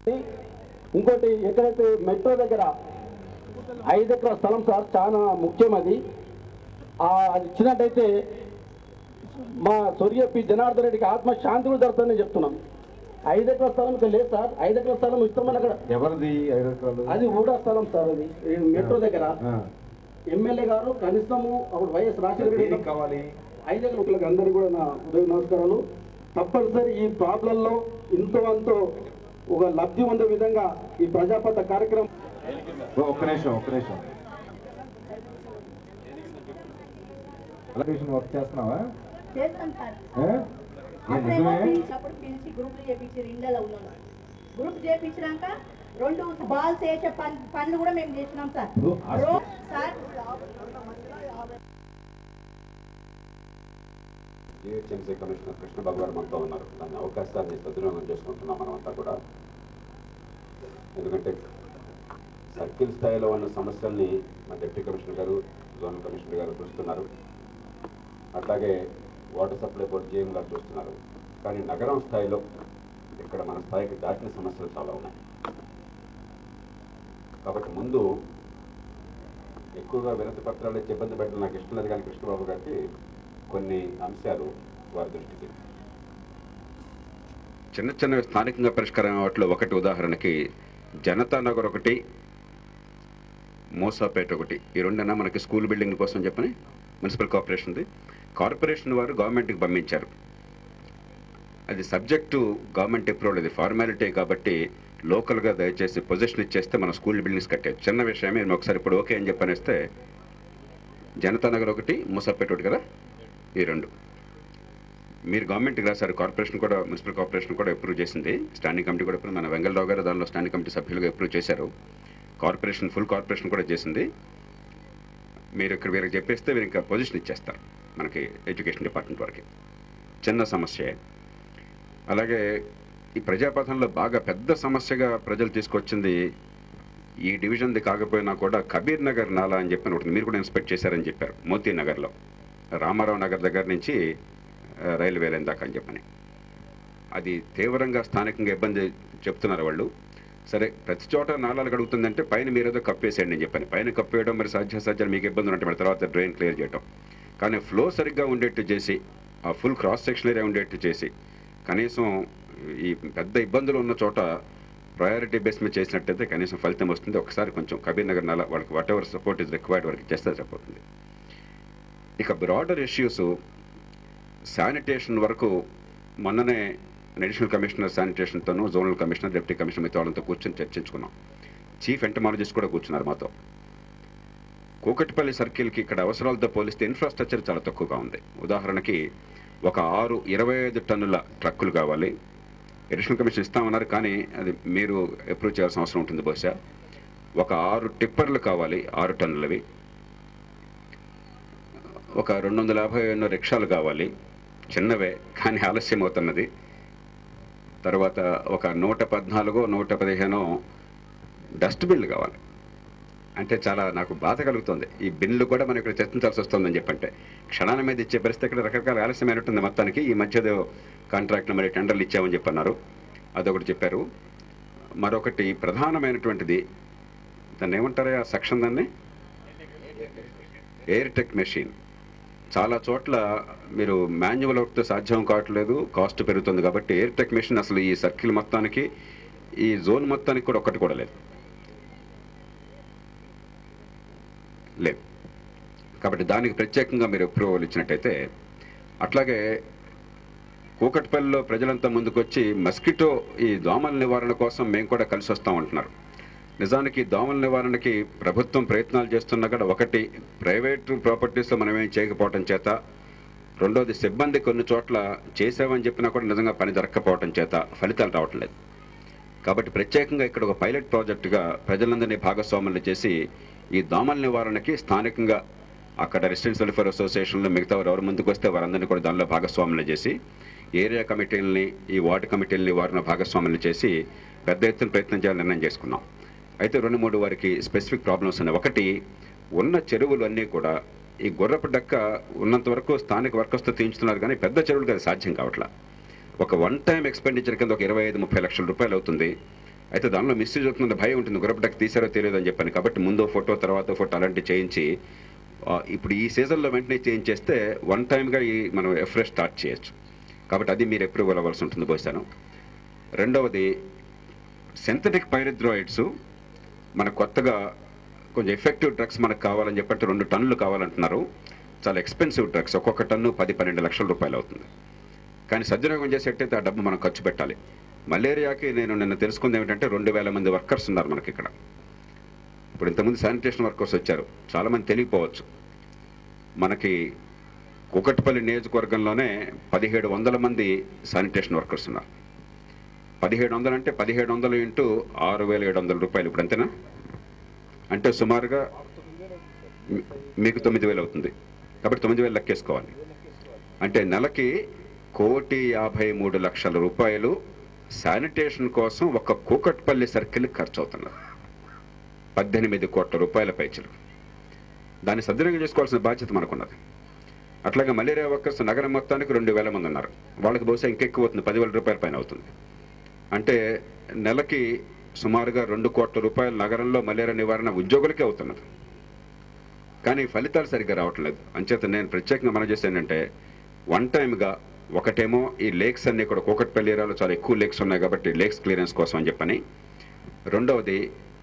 ఇంకోటి ఎక్కడైతే మెట్రో దగ్గర ఐదు ఎకరాల స్థలం సార్ చాలా ముఖ్యం అది ఆ, అది ఇచ్చినట్టయితే మా స్వర్గీయ పి జనార్దన్ రెడ్డికి ఆత్మ శాంతి కూడా దొరుకుతుందని చెప్తున్నాం ఐదు ఎకరాల స్థలం ఇక్కడ లేదు సార్ ఐదు ఎకరాల స్థలం ఇస్తామని అక్కడ ఎవరిది ఐదు ఎకరాలు అది ఊడా స్థలం సార్ అది ఈ మెట్రో దగ్గర ఆ. ఎమ్మెల్యే గారు కనీసము అప్పుడు వైఎస్ రాజశేఖర రెడ్డి దేనికి కావాలి ఐదు ఎకరాలకు అందరికీ కూడా నా ఉదయ నమస్కారాలు తప్పనిసరి ఈ ప్రాబ్లంలో ఇంతో అంతో ఒక లబ్ధి ఉండే విధంగా ఈ ప్రజాపత కార్యక్రమం ఓ, ఒక్క నిమిషం ఒక్క నిమిషం ఎలక్ట్రీషియన్ వర్క్ చేస్తున్నావా చేస్తాం సార్ ఏ? ఏ, అప్పుడేమో నిజమే పిలిచినప్పుడు పిలిచి గ్రూపులు చేపించారు ఇండ్లలో ఉన్నాను గ్రూప్ చేపించినాక రెండు బాల్స్ వేసే పన్ పనులు కూడా మేము చేసినాం సార్ ఓ, అసలు- రో- సార్ జిహెచ్ఎంసీ కమిషనర్ కృష్ణబాబు గారు మనతో ఉన్నారు దాని అవకాశాన్ని సద్వినియోగం చేసుకుంటున్నాం మనమంతా కూడా ఎందుకంటే సర్కిల్ స్థాయిలో ఉన్న సమస్యల్ని మా డిప్యూటీ కమిషనర్ గారు జోనల్ కమిషనర్ గారు చూస్తున్నారు అట్లాగే వాటర్ సప్లై బోర్డు జీఎం గారు చూస్తున్నారు కానీ నగరం స్థాయిలో ఇక్కడ మన స్థాయికి దాటిన సమస్యలు చాలా ఉన్నాయి కాబట్టి ముందు ఎక్కువగా వినతి పత్రాలు ఇచ్చి ఇబ్బంది పెట్టడం నాకు ఇష్టం లేదు కానీ కృష్ణబాబు గారికి కొన్ని అంశాలు వారి దృష్టికి చిన్న చిన్న స్థానికంగా పరిష్కారం వాటిలో ఒకటి ఉదాహరణకి జనతా నగర్ ఒకటి మోసాపేట ఒకటి ఈ రెండైనా మనకి స్కూల్ బిల్డింగ్ కోసం చెప్పని మున్సిపల్ కార్పొరేషన్ది కార్పొరేషన్ వారు గవర్నమెంట్కి పంపించారు అది సబ్జెక్టు గవర్నమెంట్ అప్రూవల్ ఇది ఫార్మాలిటీ కాబట్టి లోకల్గా దయచేసి పొజిషన్ ఇచ్చేస్తే మన స్కూల్ బిల్డింగ్స్ కట్టారు చిన్న విషయమే నేను ఒకసారి ఇప్పుడు ఓకే అని చెప్పనేస్తే జనతా నగర్ ఒకటి మూసాపేట ఒకటి కదా ఈ రెండు మీరు గవర్నమెంట్కి రాశారు కార్పొరేషన్ కూడా మున్సిపల్ కార్పొరేషన్ కూడా అప్రూవ్ చేసింది స్టాండింగ్ కమిటీ కూడా ఇప్పుడు మన వెంగళరావు గారు దానిలో స్టాండింగ్ కమిటీ సభ్యులుగా అప్రూవ్ చేశారు కార్పొరేషన్ ఫుల్ కార్పొరేషన్ కూడా చేసింది మీరు ఇక్కడ వీరికి చెప్పేస్తే మీరు ఇంకా పొజిషన్ ఇచ్చేస్తారు మనకి ఎడ్యుకేషన్ డిపార్ట్మెంట్ వారికి చిన్న సమస్య అలాగే ఈ ప్రజాపథంలో బాగా పెద్ద సమస్యగా ప్రజలు తీసుకొచ్చింది ఈ డివిజన్ది కాకపోయినా కూడా కబీర్ నగర్ నాలా అని చెప్పి ఒకటి మీరు కూడా ఇన్స్పెక్ట్ చేశారని చెప్పారు మోతీ నగర్లో రామారావు నగర్ దగ్గర నుంచి ఆ, రైల్వే లైన్ దాకా అని చెప్పని అది తీవ్రంగా స్థానికంగా ఇబ్బంది చెప్తున్నారు వాళ్ళు సరే ప్రతి చోట నాలాలు కడుగుతుందంటే పైన మీరేదో కప్పేసేయండి అని చెప్పాను పైన కప్పేయడం మరి సాధ్యాసాధ్యాలు మీకు ఇబ్బంది ఉంటే మరి తర్వాత డ్రైన్ క్లియర్ చేయడం కానీ ఫ్లో సరిగ్గా ఉండేట్టు చేసి ఆ ఫుల్ క్రాస్ సెక్షన్ ఏరియా ఉండేట్టు చేసి కనీసం ఈ పెద్ద ఇబ్బందులు ఉన్న చోట ప్రయారిటీ బేస్ మీద చేసినట్టయితే కనీసం ఫలితం వస్తుంది ఒకసారి కొంచెం కబీర్ నగర్ నాలా వాళ్ళకి whatever support is required వాళ్ళకి చేస్తే సరిపోతుంది ఇక బ్రాడర్ ఇష్యూస్ శానిటేషన్ వరకు మొన్ననే అడిషనల్ కమిషనర్ శానిటేషన్తోనూ జోనల్ కమిషనర్ డిప్యూటీ కమిషనర్ మిగతా వాళ్ళతో కూర్చొని చర్చించుకున్నాం చీఫ్ ఎంటమాలజిస్ట్ కూడా కూర్చున్నారు మాతో కూకట్పల్లి సర్కిల్కి ఇక్కడ అవసరాలతో పోలిస్తే ఇన్ఫ్రాస్ట్రక్చర్ చాలా తక్కువగా ఉంది ఉదాహరణకి ఒక ఆరు ఇరవై ఐదు టన్నుల ట్రక్కులు కావాలి అడిషనల్ కమిషన్ ఇస్తామన్నారు కానీ అది మీరు అప్రూవ్ చేయాల్సిన అవసరం ఉంటుంది బహుశా ఒక ఆరు టిప్పర్లు కావాలి ఆరు టన్నులవి ఒక రెండు వందల యాభై ఎన్నో రిక్షాలు కావాలి చిన్నవే కానీ ఆలస్యం అవుతున్నది తర్వాత ఒక నూట పద్నాలుగు నూట పదిహేను డస్ట్బిన్లు కావాలి అంటే చాలా నాకు బాధ కలుగుతుంది ఈ బిల్లు కూడా మనం ఇక్కడ చర్చించాల్సి వస్తుందని చెప్పంటే క్షణాల మీద ఇచ్చే పరిస్థితి ఇక్కడ రకరకాల ఆలస్యమైనట్టుంది మొత్తానికి ఈ మధ్యదో కాంట్రాక్ట్లు మరి టెండర్లు ఇచ్చామని చెప్పన్నారు అదొకటి చెప్పారు మరొకటి ప్రధానమైనటువంటిది దాన్ని ఏమంటారు ఆ సెక్షన్ దాన్ని ఎయిర్ టెక్ మెషిన్ చాలా చోట్ల మీరు మాన్యువల్ వర్క్తో సాధ్యం కావట్లేదు కాస్ట్ పెరుగుతుంది కాబట్టి ఎయిర్ టెక్ మెషిన్ అసలు ఈ సర్కిల్ మొత్తానికి ఈ జోన్ మొత్తానికి కూడా ఒక్కటి కూడా లేదు లేదు కాబట్టి దానికి ప్రత్యేకంగా మీరు అప్రూవల్ ఇచ్చినట్టయితే అట్లాగే కూకట్పల్లిలో ప్రజలంతా ముందుకొచ్చి మస్కిటో ఈ దోమల నివారణ కోసం మేము కూడా కలిసి వస్తామంటున్నారు నిజానికి దోమల నివారణకి ప్రభుత్వం ప్రయత్నాలు చేస్తున్నా కూడా ఒకటి ప్రైవేట్ ప్రాపర్టీస్లో మనం ఏం చేయకపోవటం చేత రెండోది సిబ్బంది కొన్ని చోట్ల చేసామని చెప్పినా కూడా నిజంగా పని దొరక్కపోవటం చేత ఫలితాలు రావటం లేదు కాబట్టి ప్రత్యేకంగా ఇక్కడ ఒక పైలట్ ప్రాజెక్టుగా ప్రజలందరినీ భాగస్వాములు చేసి ఈ దోమల నివారణకి స్థానికంగా అక్కడ రెసిడెన్స్ వెల్ఫేర్ అసోసియేషన్లో మిగతా వారు ఎవరు ముందుకు వస్తే వారందరినీ కూడా దానిలో భాగస్వాములు చేసి ఏరియా కమిటీలని ఈ వార్డు కమిటీలని వారిని భాగస్వాములు చేసి పెద్ద ఎత్తున ప్రయత్నం చేయాలని నిర్ణయం చేసుకున్నాం అయితే రెండు మూడు వారికి స్పెసిఫిక్ ప్రాబ్లమ్స్ ఉన్నాయి ఒకటి ఉన్న చెరువులు అన్నీ కూడా ఈ గుర్రపు డక్క ఉన్నంత వరకు స్థానిక వర్కర్స్తో తీయించుతున్నారు కానీ పెద్ద చెరువులకు అది సాధ్యం కావట్లా ఒక వన్ టైం ఎక్స్పెండిచర్ కింద ఒక ఇరవై ఐదు ముప్పై లక్షల రూపాయలు అవుతుంది అయితే దానిలో మిస్యూజ్ అవుతున్న భయం ఉంటుంది గురపటకు తీసారో తెలియదు అని చెప్పాను కాబట్టి ముందో ఫోటో తర్వాత ఫోటో అలాంటివి చేయించి ఆ, ఇప్పుడు ఈ సీజన్లో వెంటనే చేయించేస్తే వన్ టైమ్గా ఈ మనం ఎఫ్రెష్ స్టార్ట్ చేయొచ్చు కాబట్టి అది మీరు అప్రూవల్ అవ్వాల్సి ఉంటుంది బహుశాను రెండవది సింథటిక్ పైరిథ్రాయిడ్స్ మన కొత్తగా కొంచెం ఎఫెక్టివ్ డ్రగ్స్ మనకు కావాలని చెప్పంటే రెండు టన్నులు కావాలంటున్నారు చాలా ఎక్స్పెన్సివ్ డ్రగ్స్ ఒక్కొక్క టన్ను పది పన్నెండు లక్షల రూపాయలు అవుతుంది కానీ సద్వినియోగం చేసేటైతే ఆ డబ్బు మనం ఖర్చు పెట్టాలి మలేరియాకి నేను నిన్న తెలుసుకుంది ఏమిటంటే రెండు వేల మంది వర్కర్స్ ఉన్నారు మనకి ఇక్కడ ఇప్పుడు ఇంతకుముందు శానిటేషన్ వర్కర్స్ వచ్చారు చాలామంది తెలియపోవచ్చు మనకి కుకట్పల్లి నియోజకవర్గంలోనే పదిహేడు వందల మంది శానిటేషన్ వర్కర్స్ ఉన్నారు పదిహేడు వందలు అంటే పదిహేడు వందలు ఇంటూ ఆరు వేల ఏడు వందల రూపాయలు ఇప్పుడు అంతేనా అంటే సుమారుగా మీ- మీకు తొమ్మిది వేలు అవుతుంది కాబట్టి తొమ్మిది వేలు లెక్కేసుకోవాలి అంటే నెలకి కోటి యాభై మూడు లక్షల రూపాయలు శానిటేషన్ కోసం ఒక కూకట్పల్లి సర్కిల్ ఖర్చు అవుతున్నారు పద్దెనిమిది కోట్ల రూపాయల పైచలు దాన్ని సద్వినియోగం చేసుకోవాల్సిన బాధ్యత మనకున్నది అట్లాగే మలేరియా వర్కర్స్ నగరం మొత్తానికి రెండు వేల మంది ఉన్నారు వాళ్ళకి బహుశా ఇంకెక్కువ అవుతుంది పదివేల రూపాయల పైన అవుతుంది అంటే నెలకి సుమారుగా రెండు కోట్ల రూపాయల నగరంలో మలేరియా నివారణ ఉద్యోగులకే అవుతున్నది కానీ ఫలితాలు సరిగ్గా రావట్లేదు అంచేత నేను ప్రత్యేకంగా మనం చేసేది ఏంటంటే వన్ టైమ్గా ఒకటేమో ఈ లేక్స్ అన్ని కూడా కోకట్పల్లి ఏరియాలో చాలా ఎక్కువ లేక్స్ ఉన్నాయి కాబట్టి లేక్స్ క్లియరెన్స్ కోసం అని చెప్పని రెండవది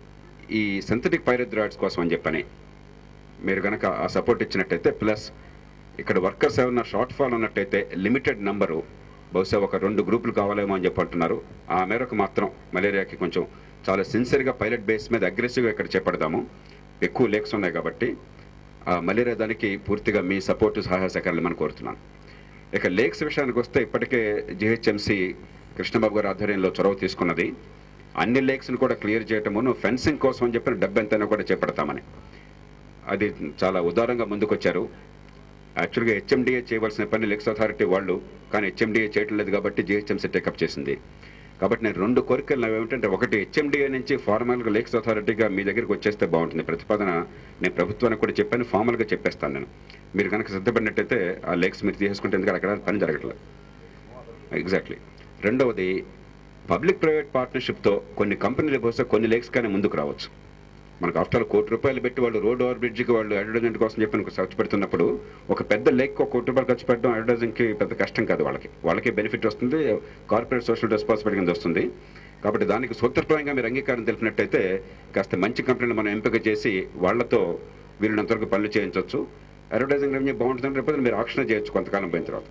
ఈ సింథటిక్ పైరథ్రాయిడ్స్ కోసం అని చెప్పని మీరు కనుక ఆ సపోర్ట్ ఇచ్చినట్టయితే ప్లస్ ఇక్కడ వర్కర్స్ ఏమన్నా షార్ట్ ఫాల్ ఉన్నట్టయితే లిమిటెడ్ నంబరు బహుశా ఒక రెండు గ్రూపులు కావాలేమో అని చెప్పి అంటున్నారు ఆ మేరకు మాత్రం మలేరియాకి కొంచెం చాలా సిన్సియర్గా పైలట్ బేస్ మీద అగ్రెసివ్గా ఇక్కడ చేపడదాము ఎక్కువ లేక్స్ ఉన్నాయి కాబట్టి ఆ మలేరియా దానికి పూర్తిగా మీ సపోర్టు సహాయ సహకారాలు మనం కోరుతున్నాను ఇక లేక్స్ విషయానికి వస్తే ఇప్పటికే జిహెచ్ఎంసి కృష్ణబాబు గారి ఆధ్వర్యంలో చొరవ తీసుకున్నది అన్ని లేక్స్ని కూడా క్లియర్ చేయటమును ఫెన్సింగ్ కోసం అని చెప్పిన డబ్బు ఎంతైనా కూడా చేపడతామని అది చాలా ఉదారంగా ముందుకొచ్చారు యాక్చువల్గా హెచ్ఎండిఏ చేయవలసిన పని లెక్స్ అథారిటీ వాళ్ళు కానీ హెచ్ఎండిఏ చేయటం లేదు కాబట్టి జిహెచ్ఎంసీ టేకప్ చేసింది కాబట్టి నేను రెండు కోరికలు నావి ఏమిటంటే ఒకటి హెచ్ఎండిఏ నుంచి ఫార్మల్గా లేక్స్ అథారిటీగా మీ దగ్గరికి వచ్చేస్తే బాగుంటుంది ప్రతిపాదన నేను ప్రభుత్వానికి కూడా చెప్పాను ఫార్మల్గా చెప్పేస్తాను నేను మీరు కనుక సిద్ధపడినట్టయితే ఆ లేక్స్ మీరు తీసుకుంటే ఎందుకంటే అక్కడ పని జరగట్లేదు ఎగ్జాక్ట్లీ రెండవది పబ్లిక్ ప్రైవేట్ పార్ట్నర్షిప్తో కొన్ని కంపెనీలు బహుశా కొన్ని లేక్స్ కానీ ముందుకు రావచ్చు మనకు ఆఫ్టర్ కోటి రూపాయలు పెట్టి వాళ్ళు రోడ్ ఓవర్ బ్రిడ్జ్కి వాళ్ళు అడ్వర్టైజ్మెంట్ కోసం చెప్పి ఖర్చు పెడుతున్నప్పుడు ఒక పెద్ద లేక్ ఒక కోటి రూపాయలు ఖర్చు పెట్టడం అడ్వర్టైజింగ్కి పెద్ద కష్టం కాదు వాళ్ళకి వాళ్ళకి బెనిఫిట్ వస్తుంది కార్పొరేట్ సోషల్ రెస్పాన్సిబిలిటీ కింద వస్తుంది కాబట్టి దానికి సూత్రప్రాయంగా మీరు అంగీకారం తెలిపినట్టయితే కాస్త మంచి కంపెనీలు మనం ఎంపిక చేసి వాళ్ళతో వీళ్ళంతవరకు పనులు చేయించవచ్చు అడ్వర్టైజింగ్ రెవెన్యూ బాగుంటుందని రేపు మీరు ఆక్షన్ చేయొచ్చు కొంతకాలం పోయిన తర్వాత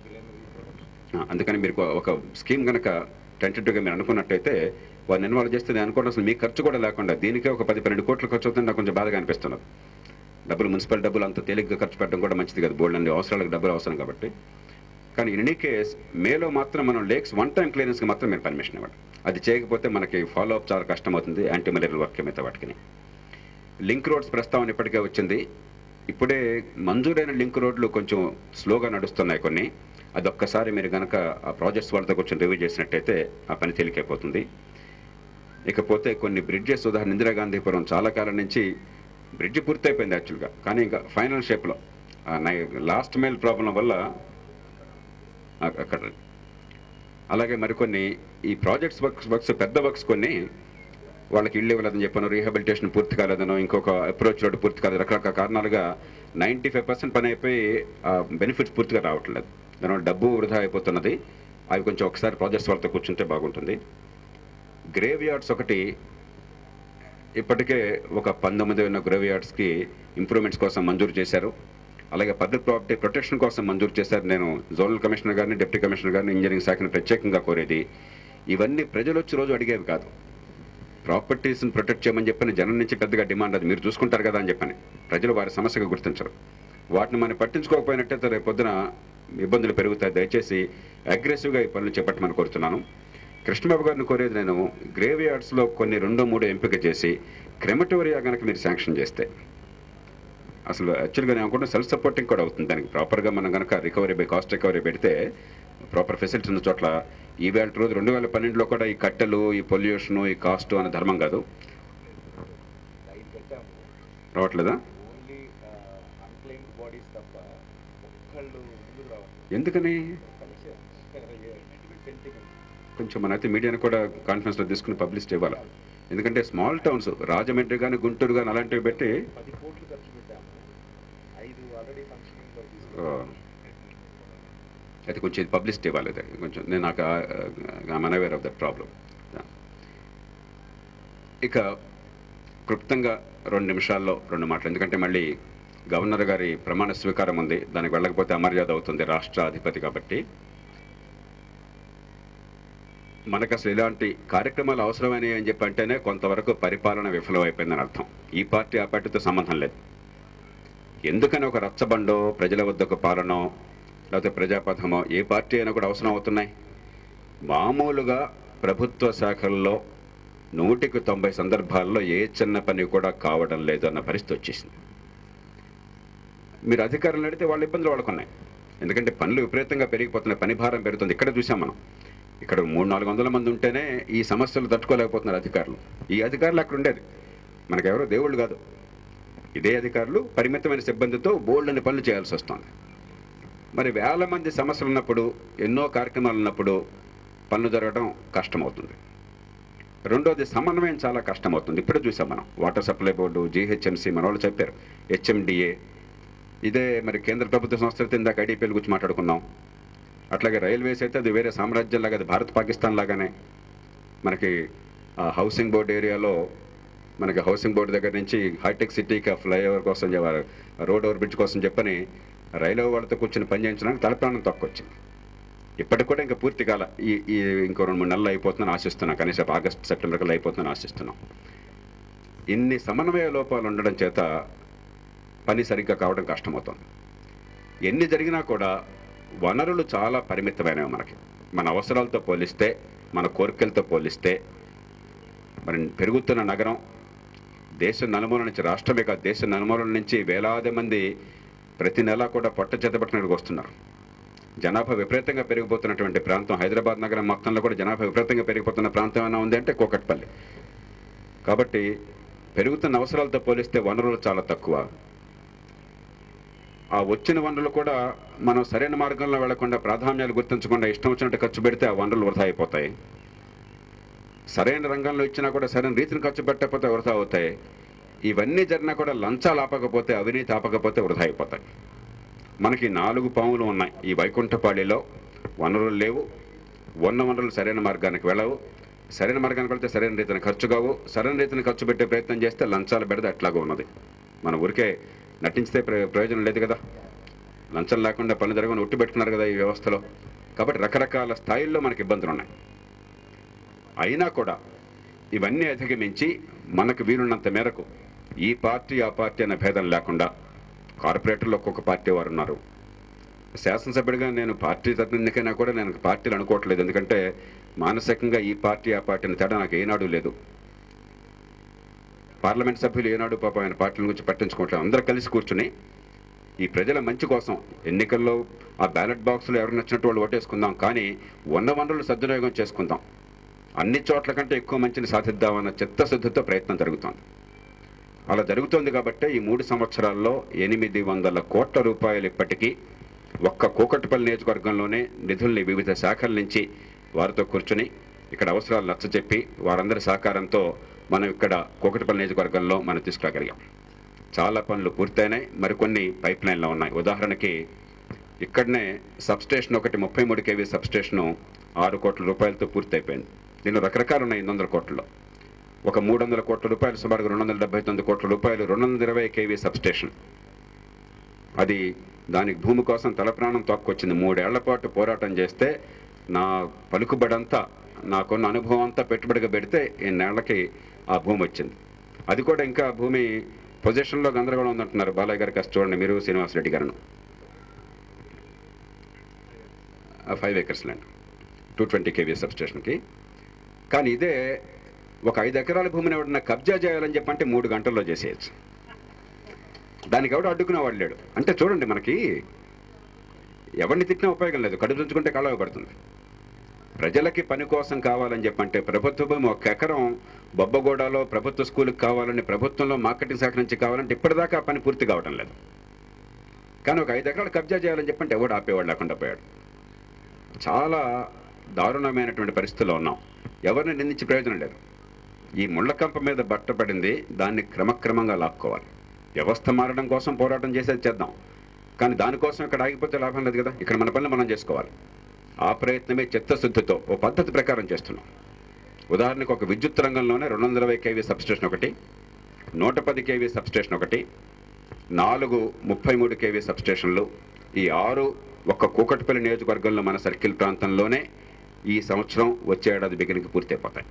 ఆ, అందుకని మీరు ఒక- ఒక స్కీమ్ కనుక టెంటెటివ్గా మీరు అనుకున్నట్టయితే వారిని ఇన్వాల్వ్ చేస్తే నేను అనుకోవడం అసలు మీ ఖర్చు కూడా లేకుండా దీనికే ఒక పది పన్నెండు కోట్లు ఖర్చు అవుతుంది నాకు కొంచెం బాధగా అనిపిస్తున్నది డబ్బులు మున్సిపల్ డబ్బులు అంత తేలిగ్గా ఖర్చు పెట్టడం కూడా మంచిది కదా బోల్డ్ అన్ని అవసరాలకు డబ్బులు అవసరం కాబట్టి కానీ ఇన్ ఎనీ కేస్ మేలో మాత్రం మనం లేక్స్ వన్ టైం క్లియరెన్స్కి మాత్రం మీరు పర్మిషన్ ఇవ్వండి అది చేయకపోతే మనకి ఫాలో అప్ చాలా కష్టం అవుతుంది యాంటీ మలేరియల్ వర్క్ ఏమైతే వాటికి లింక్ రోడ్స్ ప్రస్తావన ఇప్పటికే వచ్చింది ఇప్పుడే మంజూరైన లింక్ రోడ్లు కొంచెం స్లోగా నడుస్తున్నాయి కొన్ని అది ఒక్కసారి మీరు కనుక ఆ ప్రాజెక్ట్స్ వాళ్ళతో కొంచెం రివ్యూ చేసినట్టయితే ఆ పని తేలికైపోతుంది ఇకపోతే కొన్ని బ్రిడ్జెస్ ఉదాహరణ ఇందిరాగాంధీపురం చాలా కాలం నుంచి బ్రిడ్జ్ పూర్తయిపోయింది యాక్చువల్గా కానీ ఇంకా ఫైనల్ షేప్లో లాస్ట్ మైల్ ప్రాబ్లం వల్ల అ- అక్కడ అలాగే మరికొన్ని ఈ ప్రాజెక్ట్స్ వర్క్స్ వర్క్స్ పెద్ద వర్క్స్ కొన్ని వాళ్ళకి ఇల్లు ఇవ్వలేదని చెప్పాను రీహాబిలిటేషన్ పూర్తి కాలేదనో ఇంకొక అప్రోచ్ రోడ్ పూర్తి కాలేదు రకరకాల కారణాలుగా నైంటీ ఫైవ్ పర్సెంట్ పని అయిపోయి బెనిఫిట్స్ పూర్తిగా రావట్లేదు దానివల్ల డబ్బు వృధా అయిపోతున్నది అవి కొంచెం ఒకసారి ప్రాజెక్ట్స్ వాళ్ళతో కూర్చుంటే బాగుంటుంది గ్రేవ్ యార్డ్స్ ఒకటి ఇప్పటికే ఒక పంతొమ్మిది ఉన్న గ్రేవ్ యార్డ్స్కి ఇంప్రూవ్మెంట్స్ కోసం మంజూరు చేశారు అలాగే పబ్లిక్ ప్రాపర్టీ ప్రొటెక్షన్ కోసం మంజూరు చేశారు నేను జోనల్ కమిషనర్ గారిని డిప్యూటీ కమిషనర్ గారిని ఇంజనీరింగ్ శాఖని ప్రత్యేకంగా కోరేది ఇవన్నీ ప్రజలు వచ్చి రోజు అడిగేవి కాదు ప్రాపర్టీస్ని ప్రొటెక్ట్ చేయమని చెప్పని జనం నుంచి పెద్దగా డిమాండ్ అది మీరు చూసుకుంటారు కదా అని చెప్పని ప్రజలు వారి సమస్యగా గుర్తించరు వాటిని మనం పట్టించుకోకపోయినట్టయితే రేపు పొద్దున ఇబ్బందులు పెరుగుతాయి దయచేసి అగ్రెసివ్గా ఈ పనులు చేపట్టమని కోరుతున్నాను కృష్ణబాబు గారిని కోరేది నేను గ్రేవ్ యార్డ్స్లో కొన్ని రెండో మూడో ఎంపిక చేసి క్రెమటోరియా కనుక మీరు శాంక్షన్ చేస్తే అసలు యాక్చువల్గా నేను అనుకుంటే సెల్ఫ్ సపోర్టింగ్ కూడా అవుతుంది దానికి ప్రాపర్గా మనం కనుక రికవరీ బై కాస్ట్ రికవరీ పెడితే ప్రాపర్ ఫెసిలిటీ ఉన్న చోట్ల ఈ వేళ రోజు రెండు వేల పన్నెండులో కూడా ఈ కట్టెలు ఈ పొల్యూషన్ ఈ కాస్ట్ అనే ధర్మం కాదు ఐదు పెట్టాము రావట్లేదా ఓన్లీ అన్క్లెయిమ్డ్ బాడీస్ తప్ప ఒక్కళ్ళు ముందుకు రావాలి ఎందుకని కమిషన్ సెంటిమెంట్ కొంచెం మన అయితే మీడియాని కూడా కాన్ఫరెన్స్లో తీసుకుని పబ్లిసిటీ ఇవ్వాలి ఎందుకంటే స్మాల్ టౌన్స్ రాజమండ్రి కానీ గుంటూరు కానీ అలాంటివి పెట్టి పది కోట్లు ఖర్చు పెట్టాము ఐదు ఆల్రెడీ ఫంక్షనింగ్ లో ఆ, తీసుకున్నాం అయితే కొంచెం ఇది పబ్లిసిటీ ఇవ్వాలి అది కొంచెం నేను నాకు అవేర్ ఆఫ్ దట్ ప్రాబ్లం ఇక క్లుప్తంగా రెండు నిమిషాల్లో రెండు మాటలు ఎందుకంటే మళ్ళీ గవర్నర్ గారి ప్రమాణ స్వీకారం ఉంది దానికి వెళ్ళకపోతే అమర్యాద అవుతుంది రాష్ట్ర అధిపతి కాబట్టి మనకు అసలు ఇలాంటి కార్యక్రమాలు అవసరమని అని చెప్పి అంటేనే కొంతవరకు పరిపాలన విఫలమైపోయిందని అర్థం ఈ పార్టీ ఆ పార్టీతో సంబంధం లేదు ఎందుకని ఒక రచ్చబండో ప్రజల వద్దకు పాలనో లేకపోతే ప్రజాపథమో ఏ పార్టీ అయినా కూడా అవసరం అవుతున్నాయి మామూలుగా ప్రభుత్వ శాఖల్లో నూటికి తొంభై సందర్భాల్లో ఏ చిన్న పని కూడా కావడం లేదు అన్న పరిస్థితి వచ్చేసింది మీరు అధికారులు అడిగితే వాళ్ళ ఇబ్బందులు వాళ్ళకున్నాయి ఎందుకంటే పనులు విపరీతంగా పెరిగిపోతున్నాయి పని భారం పెరుగుతుంది ఇక్కడ చూసాం మనం ఇక్కడ మూడు నాలుగు వందల మంది ఉంటేనే ఈ సమస్యలు తట్టుకోలేకపోతున్నారు అధికారులు ఈ అధికారులు అక్కడ ఉండేది మనకెవరో దేవుళ్ళు కాదు ఇదే అధికారులు పరిమితమైన సిబ్బందితో బోల్డని పనులు చేయాల్సి వస్తుంది మరి వేల మంది సమస్యలు ఉన్నప్పుడు ఎన్నో కార్యక్రమాలు ఉన్నప్పుడు పనులు జరగడం కష్టమవుతుంది రెండోది సమన్వయం చాలా కష్టమవుతుంది ఇప్పుడే చూసాం మనం వాటర్ సప్లై బోర్డు జీహెచ్ఎంసీ మన వాళ్ళు చెప్పారు హెచ్ఎండిఏ ఇదే మరి కేంద్ర ప్రభుత్వ సంస్థలతో ఇందాక ఐడిపిఎల్ గురించి మాట్లాడుకున్నాం అట్లాగే రైల్వేస్ అయితే అది వేరే సామ్రాజ్యం లాగా అది భారత్ పాకిస్తాన్ లాగానే మనకి ఆ హౌసింగ్ బోర్డు ఏరియాలో మనకి హౌసింగ్ బోర్డు దగ్గర నుంచి హైటెక్ సిటీకి ఆ ఫ్లైఓవర్ కోసం చెప్ప- రోడ్ ఓవర్ బ్రిడ్జ్ కోసం చెప్పని రైల్వే వాళ్ళతో కూర్చొని పనిచేయించడానికి తలప్రాణం తక్కువ వచ్చింది ఇప్పటికి కూడా ఇంకా పూర్తి కాల ఈ ఈ ఇంకో రెండు మూడు నెలలు అయిపోతుందని ఆశిస్తున్నాం కనీసం ఆగస్ట్ సెప్టెంబర్ కల్లా అయిపోతుందని ఆశిస్తున్నాం ఇన్ని సమన్వయ లోపాలు ఉండడం చేత పని సరిగ్గా కావడం కష్టమవుతుంది ఎన్ని జరిగినా కూడా వనరులు చాలా పరిమితమైనవి మనకి మన అవసరాలతో పోలిస్తే మన కోరికలతో పోలిస్తే మరి పెరుగుతున్న నగరం దేశం నలుమూల నుంచి రాష్ట్రమే కాదు దేశం నలుమూలల నుంచి వేలాది మంది ప్రతి నెల కూడా పొట్ట చేతబట్టినట్టుకు వస్తున్నారు జనాభా విపరీతంగా పెరిగిపోతున్నటువంటి ప్రాంతం హైదరాబాద్ నగరం మొత్తంలో కూడా జనాభా విపరీతంగా పెరిగిపోతున్న ప్రాంతం ఏమైనా ఉంది అంటే కోకట్పల్లి కాబట్టి పెరుగుతున్న అవసరాలతో పోలిస్తే వనరులు చాలా తక్కువ ఆ వచ్చిన వనరులు కూడా మనం సరైన మార్గంలో వెళ్లకుండా ప్రాధాన్యాలు గుర్తించకుండా ఇష్టం వచ్చినట్టు ఖర్చు పెడితే ఆ వనరులు వృధా అయిపోతాయి సరైన రంగంలో ఇచ్చినా కూడా సరైన రీతిని ఖర్చు పెట్టకపోతే వృధా అవుతాయి ఇవన్నీ జరిగినా కూడా లంచాలు ఆపకపోతే అవినీతి ఆపకపోతే వృధా అయిపోతాయి మనకి నాలుగు పాములు ఉన్నాయి ఈ వైకుంఠపాళిలో వనరులు లేవు ఉన్న వనరులు సరైన మార్గానికి వెళ్ళవు సరైన మార్గానికి వెళ్తే సరైన రీతిని ఖర్చు కావు సరైన రీతిని ఖర్చు పెట్టే ప్రయత్నం చేస్తే లంచాలు పెడితే అట్లాగే ఉన్నది మన ఊరికే నటించితే ప్ర- ప్రయోజనం లేదు కదా లంచం లేకుండా పనులు జరగని ఒట్టు పెట్టుకున్నారు కదా ఈ వ్యవస్థలో కాబట్టి రకరకాల స్థాయిల్లో మనకి ఇబ్బందులు ఉన్నాయి అయినా కూడా ఇవన్నీ అధిగమించి మనకు వీలున్నంత మేరకు ఈ పార్టీ ఆ పార్టీ అనే భేదం లేకుండా కార్పొరేటర్లు ఒక్కొక్క పార్టీ వారు ఉన్నారు శాసనసభ్యుడిగా నేను పార్టీ తరపున ఎన్నికైనా కూడా నేను పార్టీలు అనుకోవట్లేదు ఎందుకంటే మానసికంగా ఈ పార్టీ ఆ పార్టీ అనే తేడా నాకు ఏనాడు లేదు పార్లమెంట్ సభ్యులు ఏనాడు పాప ఆయన పార్టీల గురించి పట్టించుకోవట్లేదు అందరూ కలిసి కూర్చుని ఈ ప్రజల మంచి కోసం ఎన్నికల్లో ఆ బ్యాలెట్ బాక్సులు ఎవరు నచ్చినట్టు వాళ్ళు ఓటేసుకుందాం కానీ ఉన్న వనరులు సద్వినియోగం చేసుకుందాం అన్ని చోట్ల కంటే ఎక్కువ మంచిని సాధిద్దామన్న చిత్తశుద్ధితో ప్రయత్నం జరుగుతోంది అలా జరుగుతోంది కాబట్టి ఈ మూడు సంవత్సరాల్లో ఎనిమిది వందల కోట్ల రూపాయలు ఇప్పటికీ ఒక్క కూకట్పల్లి నియోజకవర్గంలోనే నిధుల్ని వివిధ శాఖల నుంచి వారితో కూర్చుని ఇక్కడ అవసరాలు నచ్చచెప్పి వారందరి సహకారంతో మనం ఇక్కడ కూకట్పల్లి నియోజకవర్గంలో మనం తీసుకురాగలిగాం చాలా పనులు పూర్తయినాయి మరికొన్ని పైప్ లైన్లో ఉన్నాయి ఉదాహరణకి ఇక్కడనే సబ్స్టేషన్ ఒకటి ముప్పై మూడు కేవీ సబ్స్టేషను ఆరు కోట్ల రూపాయలతో పూర్తయిపోయింది దీనిలో రకరకాలు ఉన్నాయి ఎనిమిది వందల కోట్లలో ఒక మూడు వందల కోట్ల రూపాయలు సుమారుగా రెండు వందల డెబ్బై తొమ్మిది కోట్ల రూపాయలు రెండు వందల ఇరవై కేవీ సబ్స్టేషన్ అది దానికి భూమి కోసం తలప్రాణం తొక్కొచ్చింది మూడేళ్ల పాటు పోరాటం చేస్తే నా పలుకుబడంతా నాకున్న అనుభవం అంతా పెట్టుబడిగా పెడితే ఎన్నేళ్లకి ఆ భూమి వచ్చింది అది కూడా ఇంకా భూమి పొజిషన్లో గందరగోళం ఉందంటున్నారు బాలయ్య గారికి కాస్త చూడండి మీరు శ్రీనివాసరెడ్డి గారు five acres land two twenty KV సబ్స్టేషన్కి కానీ ఇదే ఒక ఐదు ఎకరాల భూమిని ఎవడన్నా కబ్జా చేయాలని చెప్పంటే మూడు గంటల్లో చేసేయచ్చు దానికి ఎవడు అడ్డుకునేవాడు లేడు అంటే చూడండి మనకి ఎవరిని తిట్టినా ఉపయోగం లేదు కడుపు తుంచుకుంటే కాలువ పడుతుంది ప్రజలకి పని కోసం కావాలని చెప్పంటే ప్రభుత్వ భూమి ఒక ఎకరం బొబ్బగూడలో ప్రభుత్వ స్కూల్కి కావాలని ప్రభుత్వంలో మార్కెటింగ్ శాఖ నుంచి కావాలంటే ఇప్పటిదాకా ఆ పని పూర్తి కావడం లేదు కానీ ఒక ఐదు ఎకరాలు కబ్జా చేయాలని చెప్పంటే ఎవడు ఆపేవాడు లేకుండా పోయాడు చాలా దారుణమైనటువంటి పరిస్థితుల్లో ఉన్నాం ఎవరిని నిందించి ప్రయోజనం లేదు ఈ ముళ్ళకంప మీద బట్ట పడింది దాన్ని క్రమక్రమంగా లాక్కోవాలి వ్యవస్థ మారడం కోసం పోరాటం చేసేది చేద్దాం కానీ దానికోసం ఇక్కడ ఆగిపోతే లాభం లేదు కదా ఇక్కడ మన పనులు మనం చేసుకోవాలి ఆ ప్రయత్నమే చిత్తశుద్ధితో ఓ పద్ధతి ప్రకారం చేస్తున్నాం ఉదాహరణకు ఒక విద్యుత్ రంగంలోనే రెండు వందల ఇరవై కేవీ సబ్స్టేషన్ ఒకటి నూట పది కేవీ సబ్స్టేషన్ ఒకటి నాలుగు ముప్పై మూడు కేవీ సబ్స్టేషన్లు ఈ ఆరు ఒక్క కూకట్పల్లి నియోజకవర్గంలో మన సర్కిల్ ప్రాంతంలోనే ఈ సంవత్సరం వచ్చే ఏడాది బిగినికి పూర్తయిపోతాయి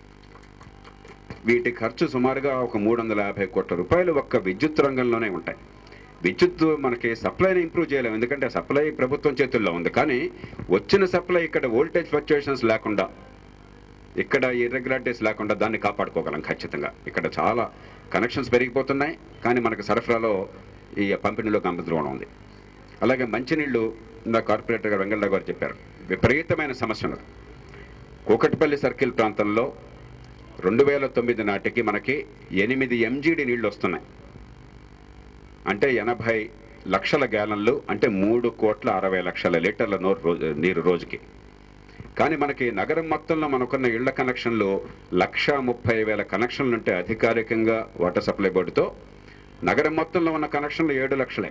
వీటి ఖర్చు సుమారుగా ఒక మూడు వందల యాభై కోట్ల రూపాయలు ఒక్క విద్యుత్ రంగంలోనే ఉంటాయి విద్యుత్ మనకి సప్లైని ఇంప్రూవ్ చేయలేము ఎందుకంటే సప్లై ప్రభుత్వం చేతుల్లో ఉంది కానీ వచ్చిన సప్లై ఇక్కడ వోల్టేజ్ ఫ్లక్చుయేషన్స్ లేకుండా ఇక్కడ ఇర్రెగ్యులారిటీస్ లేకుండా దాన్ని కాపాడుకోగలం ఖచ్చితంగా ఇక్కడ చాలా కనెక్షన్స్ పెరిగిపోతున్నాయి కానీ మనకు సరఫరాలో ఈ పంపిణీలో గంభద్రోవడం ఉంది అలాగే మంచినీళ్ళు ఇందా కార్పొరేటర్ గారు వెంగళరావు గారు చెప్పారు విపరీతమైన సమస్య ఉన్నది కూకట్పల్లి సర్కిల్ ప్రాంతంలో రెండు వేల తొమ్మిది నాటికి మనకి ఎనిమిది ఎంజీడి నీళ్లు వస్తున్నాయి అంటే ఎనభై లక్షల గ్యాలన్లు అంటే మూడు కోట్ల అరవై లక్షల లీటర్ల నోరు రోజు నీరు రోజుకి కానీ మనకి నగరం మొత్తంలో మనకున్న ఇళ్ల కనెక్షన్లు లక్ష ముప్పై వేల కనెక్షన్లు ఉంటే అధికారికంగా వాటర్ సప్లై బోర్డుతో నగరం మొత్తంలో ఉన్న కనెక్షన్లు ఏడు లక్షలే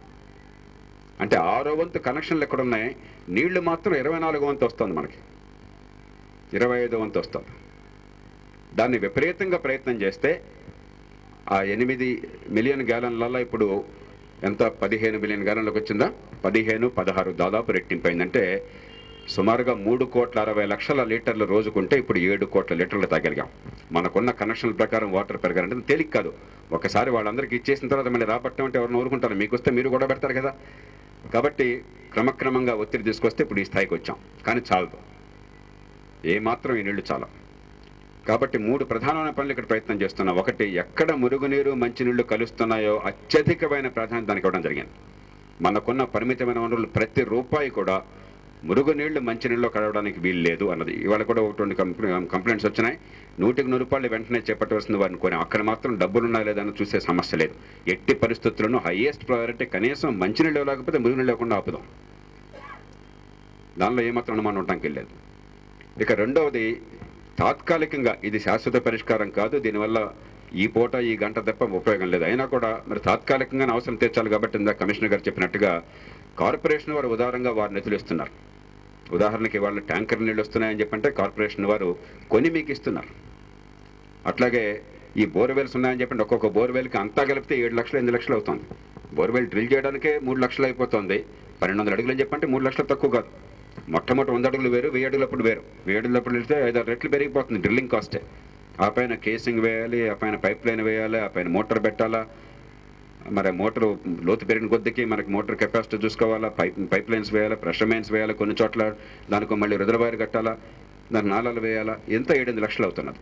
అంటే ఆరో వంతు కనెక్షన్లు ఎక్కడున్నాయి నీళ్లు మాత్రం ఇరవై నాలుగో వంతు వస్తుంది మనకి ఇరవై ఐదో వంతు వస్తుంది దాన్ని విపరీతంగా ప్రయత్నం చేస్తే ఆ ఎనిమిది మిలియన్ గ్యాలన్లలో ఇప్పుడు ఎంత పదిహేను మిలియన్ గ్యాలన్లకు వచ్చిందా పదిహేను పదహారు దాదాపు రెట్టింపైందంటే సుమారుగా మూడు కోట్ల అరవై లక్షల లీటర్లు రోజుకుంటే ఇప్పుడు ఏడు కోట్ల లీటర్లు తాగలిగాం మనకున్న కనెక్షన్ల ప్రకారం వాటర్ పెరగాలంటే తేలిక కాదు ఒకసారి వాళ్ళందరికీ ఇచ్చేసిన తర్వాత మళ్ళీ రాబట్టం అంటే ఎవరిని ఊరుకుంటారు మీకు వస్తే మీరు కూడా పెడతారు కదా కాబట్టి క్రమక్రమంగా ఒత్తిడి తీసుకొస్తే ఇప్పుడు ఈ స్థాయికి వచ్చాం కానీ చాలదు ఏమాత్రం ఈ నీళ్లు చాలా కాబట్టి మూడు ప్రధానమైన పనులు ఇక్కడ ప్రయత్నం చేస్తున్నాం ఒకటి ఎక్కడ మురుగునీరు మంచినీళ్లు కలుస్తున్నాయో అత్యధికమైన ప్రాధాన్యత దానికి ఇవ్వడం జరిగింది మనకున్న పరిమితమైన వనరులు ప్రతి రూపాయి కూడా మురుగునీళ్లు మంచినీళ్ళు కడవడానికి వీలు లేదు అన్నది ఇవాళ కూడా ఒకటి రెండు కంప్లై- కంప్లైంట్స్ వచ్చినాయి నూటికి నూరు రూపాయలు వెంటనే చేపట్టవలసింది వారిని కోరాం అక్కడ మాత్రం డబ్బులు ఉన్నాయా లేదని చూసే సమస్య లేదు ఎట్టి పరిస్థితుల్లోనూ హైయెస్ట్ ప్రయారిటీ కనీసం మంచినీళ్ళు లేకపోతే మురుగునీళ్ళు లేకుండా ఆపుదాం దానిలో ఏమాత్రం అనుమానం ఉండడానికి వెళ్ళలేదు ఇక రెండవది తాత్కాలికంగా ఇది శాశ్వత పరిష్కారం కాదు దీనివల్ల ఈ పూట ఈ గంట తప్ప ఉపయోగం లేదు అయినా కూడా మరి తాత్కాలికంగా అవసరం తీర్చాలి కాబట్టి ఇందా కమిషనర్ గారు చెప్పినట్టుగా కార్పొరేషన్ వారు ఉదారంగా వారు నిధులు ఇస్తున్నారు ఉదాహరణకి వాళ్ళు ట్యాంకర్ నీళ్ళు వస్తున్నాయని చెప్పంటే కార్పొరేషన్ వారు కొని మీకు ఇస్తున్నారు అట్లాగే ఈ బోర్వెల్స్ ఉన్నాయని చెప్పండి ఒక్కొక్క బోర్వెల్కి అంతా కలిపితే ఏడు లక్షలు ఎనిమిది లక్షలు అవుతుంది బోర్వెల్ డ్రిల్ చేయడానికే మూడు లక్షలు అయిపోతుంది పన్నెండు వందల అడుగులు అని చెప్పంటే మూడు లక్షలు తక్కువ కాదు మొట్టమొదటి వంద అడుగులు వేరు వెయ్యి అడుగులప్పుడు వేరు వెయ్యి అడుగులప్పుడు వెళ్తే ఐదారు రెట్లు పెరిగిపోతుంది డ్రిల్లింగ్ కాస్టే ఆ పైన కేసింగ్ వేయాలి ఆ పైన పైప్ లైన్ వేయాలి ఆ పైన మోటార్ పెట్టాలా మరి మోటార్ లోతు పెరిగిన కొద్దికి మనకి మోటార్ కెపాసిటీ చూసుకోవాలా పైప్ పైప్ లైన్స్ వేయాలా ప్రెషర్ మెయిన్స్ వేయాలి కొన్ని చోట్ల దానికి మళ్ళీ రిజర్వాయర్ కట్టాలా దాని నాళాలు వేయాలా ఎంత ఏడెనిమిది లక్షలు అవుతున్నది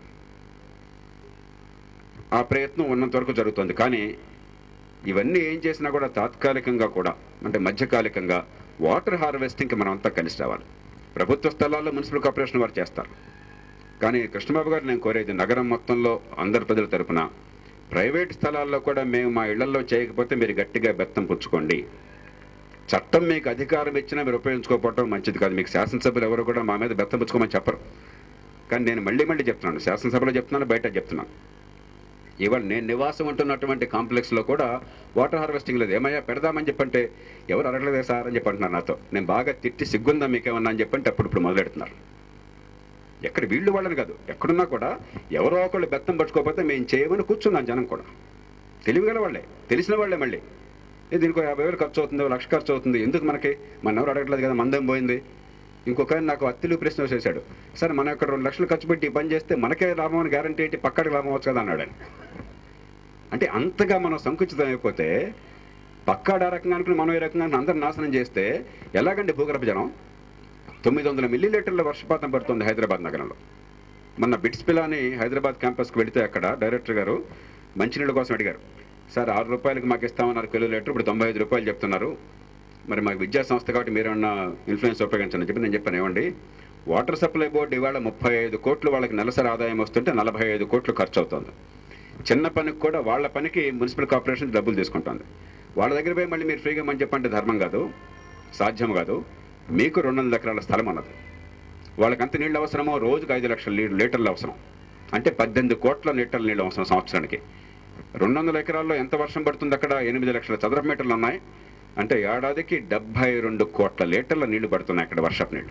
ఆ ప్రయత్నం ఉన్నంత వరకు జరుగుతుంది కానీ ఇవన్నీ ఏం చేసినా కూడా తాత్కాలికంగా కూడా అంటే మధ్యకాలికంగా వాటర్ హార్వెస్టింగ్కి మనం అంతా కలిసి రావాలి ప్రభుత్వ స్థలాల్లో మున్సిపల్ కార్పొరేషన్ వారు చేస్తారు కానీ కృష్ణబాబు గారు నేను కోరేది నగరం మొత్తంలో అందరి ప్రజల తరపున ప్రైవేట్ స్థలాల్లో కూడా మేము మా ఇళ్లలో చేయకపోతే మీరు గట్టిగా బెత్తం పుచ్చుకోండి చట్టం మీకు అధికారం ఇచ్చినా మీరు ఉపయోగించుకోకపోవడం మంచిది కాదు మీకు శాసనసభ్యులు ఎవరు కూడా మా మీద బెత్తం పుచ్చుకోమని చెప్పరు కానీ నేను మళ్ళీ మళ్ళీ చెప్తున్నాను శాసనసభలో చెప్తున్నాను బయట చెప్తున్నాను ఇవాళ నేను నివాసం ఉంటున్నటువంటి కాంప్లెక్స్లో కూడా వాటర్ హార్వెస్టింగ్ లేదు ఏమయ్యా పెడదామని చెప్పంటే ఎవరు అడగలేదే సార్ అని చెప్పంటున్నారు నాతో నేను బాగా తిట్టి సిగ్గుందా మీకేమన్నా అని చెప్పంటే అప్పుడు ఇప్పుడు మొదలెడుతున్నారు ఎక్కడ వీళ్ళు వాళ్ళని కాదు ఎక్కడున్నా కూడా ఎవరో ఒకళ్ళు బెత్తం పట్టుకోకపోతే మేము చేయమని కూర్చున్నాం జనం కూడా తెలివిగల వాళ్ళే తెలిసిన వాళ్ళే మళ్ళీ ఏ దీనికి యాభై వేలు ఖర్చు అవుతుంది ఓ లక్ష ఖర్చు అవుతుంది ఎందుకు మనకి మన ఎవరు అడగట్లేదు కదా మందేం పోయింది ఇంకొక ఆయన నాకు అత్తిలు ప్రశ్న వేసేసాడు సార్ మనం ఇక్కడ రెండు లక్షలు ఖర్చు పెట్టి ఈ పని చేస్తే మనకే లాభం అని గ్యారంటీ ఏంటి పక్కడికి లాభం అవచ్చు కదా అన్నాడు ఆయన అంటే అంతగా మనం సంకుచితం అయిపోతే పక్కాడు ఆ రకంగా అనుకుని మనం ఈ రకంగా అందరు నాశనం చేస్తే ఎలాగండి భూగర్భ జలం తొమ్మిది వందల మిల్లీలీటర్ల వర్షపాతం పడుతుంది హైదరాబాద్ నగరంలో మొన్న బిట్స్ పిలాని హైదరాబాద్ క్యాంపస్కి వెళితే అక్కడ డైరెక్టర్ గారు మంచినీళ్ళ కోసం అడిగారు సార్ ఆరు రూపాయలకి మాకు ఇస్తామన్నారు కిలో లీటర్ ఇప్పుడు తొంభై ఐదు రూపాయలు చెప్తున్నారు మరి మాకు విద్యా సంస్థ కాబట్టి మీరేమన్నా ఇన్ఫ్లుయెన్స్ ఉపయోగించండి అని చెప్పి నేను చెప్పాను ఏమండి వాటర్ సప్లై బోర్డు ఇవాళ ముప్పై ఐదు కోట్లు వాళ్ళకి నెలసరి ఆదాయం వస్తుంటే నలభై ఐదు కోట్లు ఖర్చు అవుతుంది చిన్న పనికి కూడా వాళ్ళ పనికి మున్సిపల్ కార్పొరేషన్ డబ్బులు తీసుకుంటుంది వాళ్ళ దగ్గర పోయి మళ్ళీ మీరు ఫ్రీగా మని చెప్పంటే ధర్మం కాదు సాధ్యం కాదు మీకు రెండు వందల ఎకరాల స్థలం ఉన్నది వాళ్ళకి ఎంత నీళ్ళు అవసరమో రోజుకు ఐదు లక్షల లీ- లీటర్లు అవసరం అంటే పద్దెనిమిది కోట్ల లీటర్ల నీళ్ళు అవసరం సంవత్సరానికి రెండు వందల ఎకరాల్లో ఎంత వర్షం పడుతుంది అక్కడ ఎనిమిది లక్షల చదరపు మీటర్లు ఉన్నాయి అంటే ఏడాదికి డెబ్బై రెండు కోట్ల లీటర్ల నీళ్లు పడుతున్నాయి అక్కడ వర్షపు నీళ్లు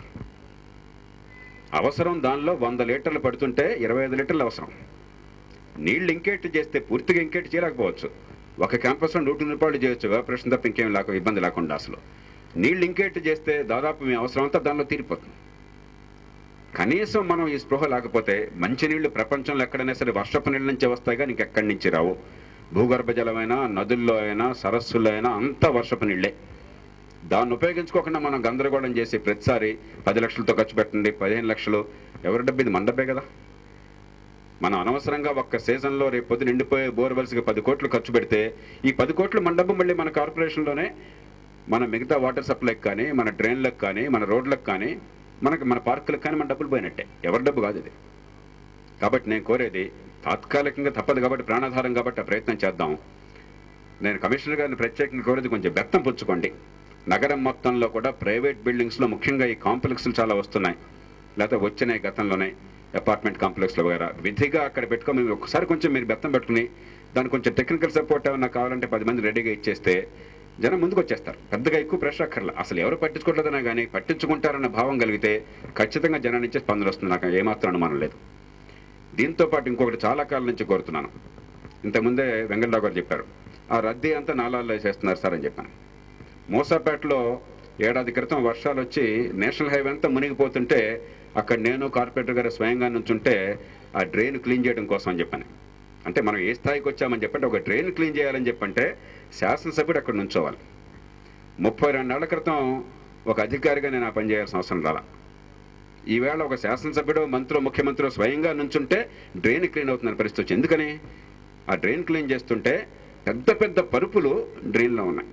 అవసరం దానిలో వంద లీటర్లు పడుతుంటే ఇరవై ఐదు లీటర్లు అవసరం నీళ్లు ఇంకేట్ చేస్తే పూర్తిగా ఇంకేట్ చేయలేకపోవచ్చు ఒక క్యాంపస్లో నూట రూపాయలు చేయొచ్చు వ్యాపరేషన్ తప్ప ఇంకేం లేక ఇబ్బంది లేకుండా అసలు నీళ్లు ఇంకేట్ చేస్తే దాదాపు మీ అవసరం అంతా దానిలో తీరిపోతుంది కనీసం మనం ఈ స్పృహ లేకపోతే మంచినీళ్లు ప్రపంచంలో ఎక్కడైనా సరే వర్షపు నీళ్ళ నుంచి వస్తాయి కానీ ఇంకెక్కడి నుంచి రావు భూగర్భ జలమైనా నదుల్లో అయినా సరస్సుల్లో అయినా అంతా వర్షపు నీళ్ళే దాన్ని ఉపయోగించుకోకుండా మనం గందరగోళం చేసి ప్రతిసారి పది లక్షలతో ఖర్చు పెట్టండి పదిహేను లక్షలు ఎవరి డబ్బు ఇది మన డబ్బే కదా మనం అనవసరంగా ఒక్క సీజన్లో రేపు పొద్దున నిండిపోయే బోర్వెల్స్కి పది కోట్లు ఖర్చు పెడితే ఈ పది కోట్లు మన డబ్బు మళ్ళీ మన కార్పొరేషన్లోనే మన మిగతా వాటర్ సప్లైకి కానీ మన డ్రైన్లకు కానీ మన రోడ్లకు కానీ మనకి మన పార్కులకు కానీ మన డబ్బులు పోయినట్టే ఎవరి డబ్బు కాదు ఇది కాబట్టి నేను కోరేది తాత్కాలికంగా తప్పదు కాబట్టి ప్రాణాధారం కాబట్టి ఆ ప్రయత్నం చేద్దాం నేను కమిషనర్ గారిని ప్రత్యేకంగా కోరేది కొంచెం బెత్తం పుచ్చుకోండి నగరం మొత్తంలో కూడా ప్రైవేట్ బిల్డింగ్స్లో ముఖ్యంగా ఈ కాంప్లెక్స్లు చాలా వస్తున్నాయి లేకపోతే వచ్చినాయి గతంలోనే అపార్ట్మెంట్ కాంప్లెక్స్లో వగేరా విధిగా అక్కడ పెట్టుకో మేము ఒకసారి కొంచెం మీరు బెత్తం పెట్టుకుని దానికి కొంచెం టెక్నికల్ సపోర్ట్ ఏమన్నా కావాలంటే పది మంది రెడీగా ఇచ్చేస్తే జనం ముందుకు వచ్చేస్తారు పెద్దగా ఎక్కువ ప్రెషర్ అక్కర్లా అసలు ఎవరు పట్టించుకోవట్లేదన్నా కానీ పట్టించుకుంటారన్న భావం కలిగితే ఖచ్చితంగా జనం నుంచి స్పందన వస్తుంది నాకు ఏమాత్రం అనుమానం లేదు దీంతో పాటు ఇంకొకటి చాలా కాలం నుంచి కోరుతున్నాను ఇంతకుముందే వెంకటరావు గారు చెప్పారు ఆ రద్దీ అంతా నాలాల్లో వేసేస్తున్నారు సార్ అని చెప్పాను మూసాపేటలో ఏడాది క్రితం వర్షాలు వచ్చి నేషనల్ హైవే అంతా మునిగిపోతుంటే అక్కడ నేను కార్పొరేటర్ గారు స్వయంగా నుంచుంటే ఆ డ్రైన్ క్లీన్ చేయడం కోసం అని చెప్పాను అంటే మనం ఏ స్థాయికి వచ్చామని చెప్పంటే ఒక డ్రైన్ క్లీన్ చేయాలని చెప్పంటే శాసనసభ్యుడు అక్కడ నుంచోవాలి ముప్పై రెండేళ్ల క్రితం ఒక అధికారిగా నేను ఆ పని చేయాల్సిన అవసరం రాలా ఈవేళ ఒక శాసనసభ్యుడు మంత్రి ముఖ్యమంత్రి స్వయంగా నుంచుంటే డ్రైన్ క్లీన్ అవుతుందని పరిస్థితి వచ్చింది ఎందుకని ఆ డ్రైన్ క్లీన్ చేస్తుంటే పెద్ద పెద్ద పరుపులు డ్రైన్లో ఉన్నాయి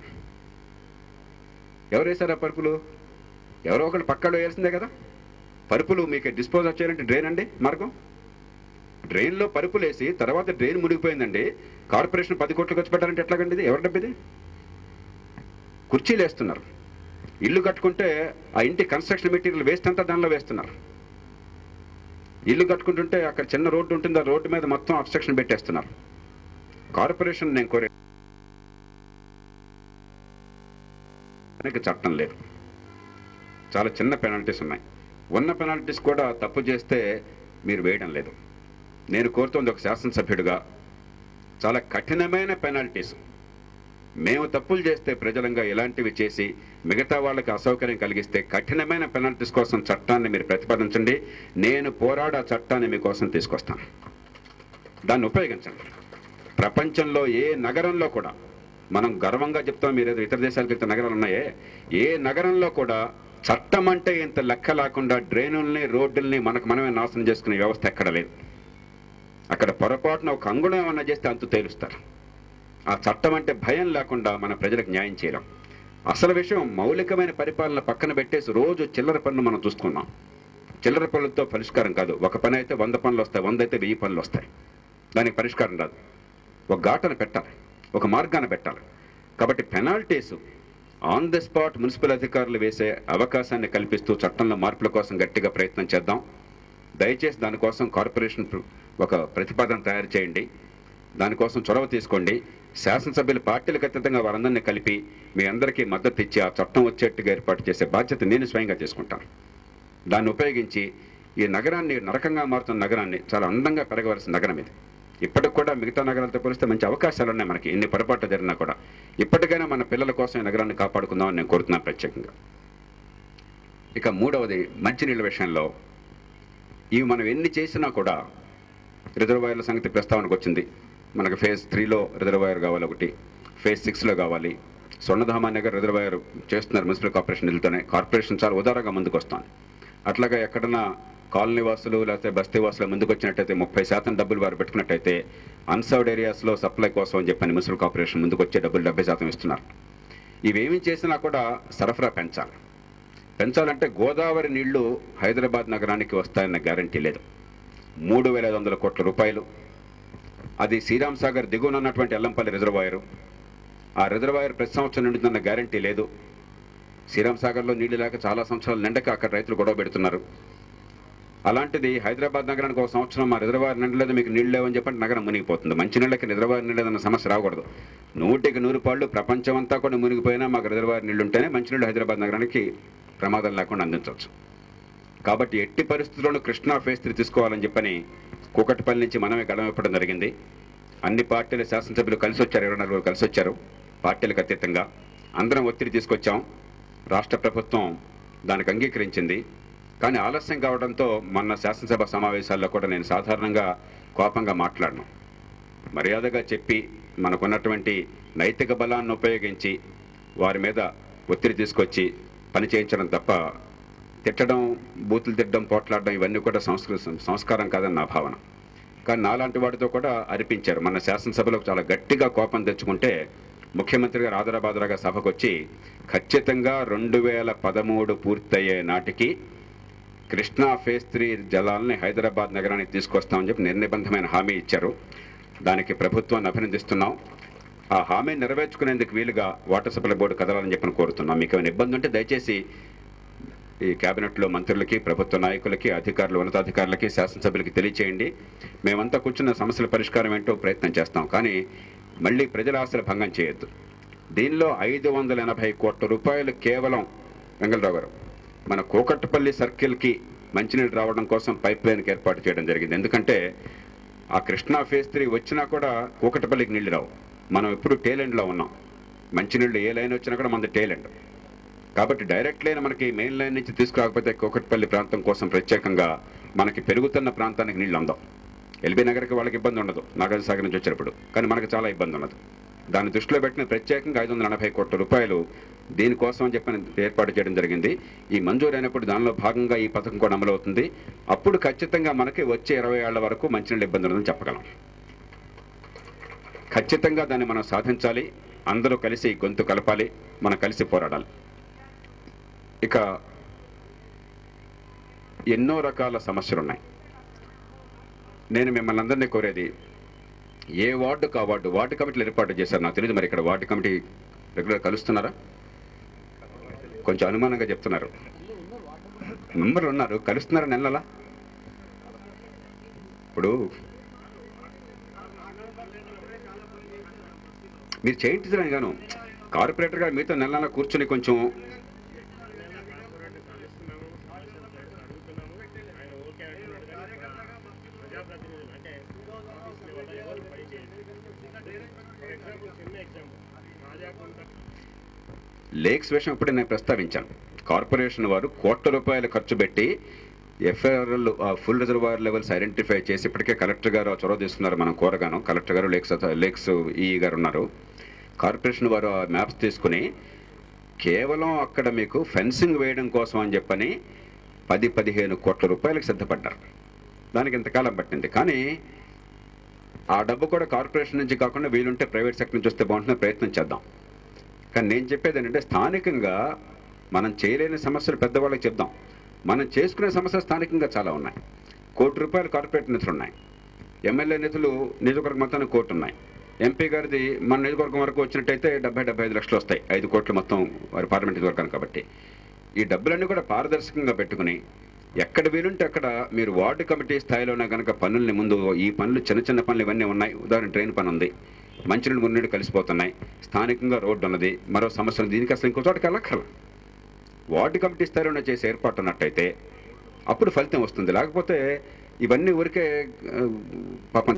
ఎవరు వేశారు ఆ పరుపులు ఎవరో ఒకళ్ళు పక్కలో వేయాల్సిందే కదా పరుపులు మీకు డిస్పోజ్ వచ్చారంటే డ్రైన్ అండి మార్గం డ్రైన్లో పరుపులు వేసి తర్వాత డ్రైన్ మునిగిపోయిందండి కార్పొరేషన్ పది కోట్లు ఖర్చు పెట్టాలంటే ఎట్లాగండి ఇది ఎవరి డబ్బు ఇది కుర్చీలు వేస్తున్నారు ఇల్లు కట్టుకుంటే ఆ ఇంటి కన్స్ట్రక్షన్ మెటీరియల్ వేస్ట్ అంతా దానిలో వేస్తున్నారు ఇల్లు కట్టుకుంటుంటే అక్కడ చిన్న రోడ్డు ఉంటుంది ఆ రోడ్డు మీద మొత్తం అబ్స్ట్రక్షన్ పెట్టేస్తున్నారు కార్పొరేషన్ నేను కోరే దానికి చట్టం లేదు చాలా చిన్న పెనాల్టీస్ ఉన్నాయి ఉన్న పెనాల్టీస్ కూడా తప్పు చేస్తే మీరు వేయడం లేదు నేను కోరుతోంది ఒక శాసనసభ్యుడిగా చాలా కఠినమైన పెనాల్టీస్ మేము తప్పులు చేస్తే ప్రజలంగా ఇలాంటివి చేసి మిగతా వాళ్ళకి అసౌకర్యం కలిగిస్తే కఠినమైన పెనాల్టీస్ కోసం చట్టాన్ని మీరు ప్రతిపాదించండి నేను పోరాడ చట్టాన్ని మీకోసం తీసుకొస్తాను దాన్ని ఉపయోగించండి ప్రపంచంలో ఏ నగరంలో కూడా మనం గర్వంగా చెప్తాం మీరు ఏదో ఇతర దేశాలకు వెళ్తే నగరాలు ఉన్నాయే ఏ నగరంలో కూడా చట్టం అంటే ఇంత లెక్క లేకుండా డ్రైనుల్ని రోడ్డుల్ని మనకు మనమే నాశనం చేసుకునే వ్యవస్థ ఎక్కడ లేదు అక్కడ పొరపాటున ఒక అంగుళం ఏమన్నా చేస్తే అంతు తేలుస్తారు ఆ చట్టం అంటే భయం లేకుండా మన ప్రజలకు న్యాయం చేయలేం అసలు విషయం మౌలికమైన పరిపాలన పక్కన పెట్టేసి రోజు చిల్లర పనులు మనం చూసుకున్నాం చిల్లర పనులతో పరిష్కారం కాదు ఒక పని అయితే వంద పనులు వస్తాయి వంద అయితే వెయ్యి పనులు వస్తాయి దానికి పరిష్కారం రాదు ఒక ఘాటను పెట్టాలి ఒక మార్గాన్ని పెట్టాలి కాబట్టి penalties on the spot municipal అధికారులు వేసే అవకాశాన్ని కల్పిస్తూ చట్టంలో మార్పుల కోసం గట్టిగా ప్రయత్నం చేద్దాం దయచేసి దానికోసం కార్పొరేషన్ ప్ర- ఒక ప్రతిపాదన తయారు చేయండి దానికోసం చొరవ తీసుకోండి శాసనసభ్యుల పార్టీలకు అతీతంగా వారందరినీ కలిపి మీ అందరికీ మద్దతు ఇచ్చి ఆ చట్టం వచ్చేట్టుగా ఏర్పాటు చేసే బాధ్యత నేను స్వయంగా చేసుకుంటాను దాన్ని ఉపయోగించి ఈ నగరాన్ని నరకంగా మారుతున్న నగరాన్ని చాలా అందంగా పెరగవలసిన నగరం ఇది ఇప్పటికి కూడా మిగతా నగరాలతో పోలిస్తే మంచి అవకాశాలు ఉన్నాయి మనకి ఎన్ని పొరపాట్లు జరిగినా కూడా ఇప్పటికైనా మన పిల్లల కోసం ఈ నగరాన్ని కాపాడుకుందామని నేను కోరుతున్నాను ప్రత్యేకంగా ఇక మూడవది మంచినీళ్ళ విషయంలో ఇవి మనం ఎన్ని చేసినా కూడా రిజర్వాయర్ల సంగతి ప్రస్తావనకు వచ్చింది మనకు ఫేజ్ త్రీలో రిజర్వాయర్ కావాలి ఒకటి ఫేజ్ సిక్స్లో కావాలి స్వర్ణధామ నగర్ రిజర్వాయర్ చేస్తున్నారు మున్సిపల్ కార్పొరేషన్ నిధులతోనే కార్పొరేషన్ చాలా ఉదారంగా ముందుకు వస్తాను అట్లాగా ఎక్కడన్నా కాలనీ వాసులు లేకపోతే బస్తీ వాసులు ముందుకు వచ్చినట్టయితే ముప్పై శాతం డబ్బులు వారు పెట్టుకున్నట్టయితే అన్సర్వ్డ్ ఏరియాస్లో సప్లై కోసం అని చెప్పని మున్సిపల్ కార్పొరేషన్ ముందుకు వచ్చే డబ్బులు డెబ్బై శాతం ఇస్తున్నారు ఇవేమి చేసినా కూడా సరఫరా పెంచాలి పెంచాలంటే గోదావరి నీళ్లు హైదరాబాద్ నగరానికి వస్తాయన్న గ్యారంటీ లేదు మూడు వేల ఐదు వందల కోట్ల రూపాయలు అది శ్రీరామ్ సాగర్ దిగువన ఉన్నటువంటి ఎల్లంపల్లి రిజర్వాయరు ఆ రిజర్వాయర్ ప్రతి సంవత్సరం నిండుతున్న గ్యారంటీ లేదు శ్రీరామ్ సాగర్లో నీళ్లు లేక చాలా సంవత్సరాలు నిండక అక్కడ రైతులు గొడవ పెడుతున్నారు అలాంటిది హైదరాబాద్ నగరానికి ఒక సంవత్సరం మా రిజర్వాయర్ నిండలేదు మీకు నీళ్ళు లేవని చెప్పంటే నగరం మునిగిపోతుంది మంచి నీళ్ళకి రిజర్వాయర్ నిండలేదన్న సమస్య రాకూడదు నూటికి నూరు పాళ్ళు ప్రపంచం అంతా కూడా మునిగిపోయినా మాకు రిజర్వాయర్ నీళ్ళు ఉంటేనే మంచినీళ్ళు హైదరాబాద్ నగరానికి ప్రమాదం లేకుండా అందించవచ్చు కాబట్టి ఎట్టి పరిస్థితుల్లోనూ కృష్ణా ఫేస్ త్రీ తీసుకోవాలని చెప్పని కూకట్పల్లి నుంచి మనమే గడం ఇవ్వడం జరిగింది అన్ని పార్టీల శాసనసభ్యులు కలిసి వచ్చారు ఇరవై నలుగురు కలిసి వచ్చారు పార్టీలకు అతీతంగా అందరం ఒత్తిడి తీసుకొచ్చాం రాష్ట్ర ప్రభుత్వం దానికి అంగీకరించింది కానీ ఆలస్యం కావడంతో మొన్న శాసనసభ సమావేశాల్లో కూడా నేను సాధారణంగా కోపంగా మాట్లాడను మర్యాదగా చెప్పి మనకున్నటువంటి నైతిక బలాన్ని ఉపయోగించి వారి మీద ఒత్తిడి తీసుకొచ్చి పని చేయించడం తప్ప తిట్టడం బూతులు తిట్టడం పోట్లాడడం ఇవన్నీ కూడా సంస్కృ సంస్కారం కాదని నా భావన కానీ నాలాంటి వాటితో కూడా అరిపించారు మన శాసనసభలో చాలా గట్టిగా కోపం తెచ్చుకుంటే ముఖ్యమంత్రి గారు ఆదరాబాదరాగా సభకు వచ్చి ఖచ్చితంగా రెండు వేల పదమూడు పూర్తయ్యే నాటికి కృష్ణా ఫేజ్ త్రీ జలాల్ని హైదరాబాద్ నగరానికి తీసుకొస్తామని చెప్పి నిర్నిబంధమైన హామీ ఇచ్చారు దానికి ప్రభుత్వాన్ని అభినందిస్తున్నాం ఆ హామీ నెరవేర్చుకునేందుకు వీలుగా వాటర్ సప్లై బోర్డు కదలాలని చెప్పని కోరుతున్నాం మీకు ఏమైనా ఇబ్బంది ఉంటే దయచేసి ఈ కేబినెట్లో మంత్రులకి ప్రభుత్వ నాయకులకి అధికారులు ఉన్నతాధికారులకి శాసనసభ్యులకి తెలియచేయండి మేమంతా కూర్చున్న సమస్యల పరిష్కారం ఏంటో ప్రయత్నం చేస్తాం కానీ మళ్ళీ ప్రజల ఆశలు భంగం చేయొద్దు దీనిలో ఐదు వందల ఎనభై కోట్ల రూపాయలు కేవలం వెంగళరావు గారు మన కోకట్టపల్లి సర్కిల్కి మంచినీళ్ళు రావడం కోసం పైప్ లైన్కి ఏర్పాటు చేయడం జరిగింది ఎందుకంటే ఆ కృష్ణా ఫేజ్ త్రీ వచ్చినా కూడా కూకటపల్లికి నీళ్లు రావు మనం ఎప్పుడు టేలెండ్లో ఉన్నాం మంచినీళ్ళు ఏ లైన్ వచ్చినా కూడా మనది టేలెండ్ కాబట్టి డైరెక్ట్ లైన్ మనకి మెయిన్ లైన్ నుంచి తీసుకురాకపోతే కోకట్పల్లి ప్రాంతం కోసం ప్రత్యేకంగా మనకి పెరుగుతున్న ప్రాంతానికి నీళ్ళు అందం ఎల్బీ నగర్కి వాళ్ళకి ఇబ్బంది ఉండదు నాగార్జున సాగర్ నుంచి వచ్చినప్పుడు కానీ మనకి చాలా ఇబ్బంది ఉన్నది దాన్ని దృష్టిలో పెట్టిన ప్రత్యేకంగా ఐదు వందల ఎనభై కోట్ల రూపాయలు దీనికోసం అని చెప్పని ఏర్పాటు చేయడం జరిగింది ఈ మంజూరు అయినప్పుడు దానిలో భాగంగా ఈ పథకం కూడా అమలవుతుంది అప్పుడు ఖచ్చితంగా మనకి వచ్చే ఇరవై ఏళ్ల వరకు మంచినీళ్ళు ఇబ్బంది ఉండదని చెప్పగలం ఖచ్చితంగా దాన్ని మనం సాధించాలి అందరూ కలిసి గొంతు కలపాలి మనం కలిసి పోరాడాలి ఇక ఎన్నో రకాల సమస్యలు ఉన్నాయి నేను మిమ్మల్ని అందరినీ కోరేది ఏ వార్డుకు ఆ వార్డు వార్డు కమిటీలు ఏర్పాటు చేశారు నాకు తెలియదు మరి ఇక్కడ వార్డు కమిటీ రెగ్యులర్ కలుస్తున్నారా కొంచెం అనుమానంగా చెప్తున్నారు మెంబర్లు ఉన్నారు కలుస్తున్నారా నెలలా ఇప్పుడు మీరు చేయండి సార్ గాను కార్పొరేటర్ గారు మీతో నెల నెల కూర్చొని కొంచెం లేక్స్ విషయం ఇప్పుడే నేను ప్రస్తావించాను కార్పొరేషన్ వారు కోట్ల రూపాయలు ఖర్చు పెట్టి FIRL full reservoir levels identify చేసి ఇప్పటికే కలెక్టర్ గారు చొరవ తీసుకున్నారు మనం కోరగాను కలెక్టర్ గారు లేక్స్ లేక్స్ ఈఈ గారు ఉన్నారు కార్పొరేషన్ వారు ఆ మ్యాప్స్ తీసుకుని కేవలం అక్కడ మీకు ఫెన్సింగ్ వేయడం కోసం అని చెప్పని పది పదిహేను కోట్ల రూపాయలకు సిద్ధపడ్డారు దానికి ఇంతకాలం పట్టింది కానీ ఆ డబ్బు కూడా కార్పొరేషన్ నుంచి కాకుండా వీలుంటే ప్రైవేట్ సెక్టర్ నుంచి వస్తే బాగుంటుందని ప్రయత్నం చేద్దాం కానీ నేను చెప్పేది ఏంటంటే స్థానికంగా మనం చేయలేని సమస్యలు పెద్దవాళ్ళకి చెప్దాం మనం చేసుకునే సమస్యలు స్థానికంగా చాలా ఉన్నాయి కోటి రూపాయలు కార్పొరేట్ నిధులు ఉన్నాయి ఎమ్మెల్యే నిధులు నియోజకవర్గం మొత్తానికి కోటి ఉన్నాయి ఎంపీ గారిది మన నియోజకవర్గం వరకు వచ్చినట్టయితే డెబ్బై డెబ్బై ఐదు లక్షలు వస్తాయి ఐదు కోట్లు మొత్తం వారి పార్లమెంట్ నియోజకవర్గానికి కాబట్టి ఈ డబ్బులన్నీ కూడా పారదర్శకంగా పెట్టుకుని ఎక్కడ వీలుంటే అక్కడ మీరు వార్డు కమిటీ స్థాయిలోనే కనుక పనుల్ని ముందు ఈ పనులు చిన్న చిన్న పనులు ఇవన్నీ ఉన్నాయి ఉదాహరణ ట్రైన్ పని ఉంది మంచినీళ్ళు మున్నీళ్ళు కలిసిపోతున్నాయి స్థానికంగా రోడ్డు ఉన్నది మరో సమస్య ఉంది దీనికి అసలు ఇంకో చోటకి వెళ్ళక్కల వార్డు కమిటీ స్థాయిలోనే చేసే ఏర్పాటు ఉన్నట్టయితే అప్పుడు ఫలితం వస్తుంది లేకపోతే ఇవన్నీ ఊరికే ఆ, పాపం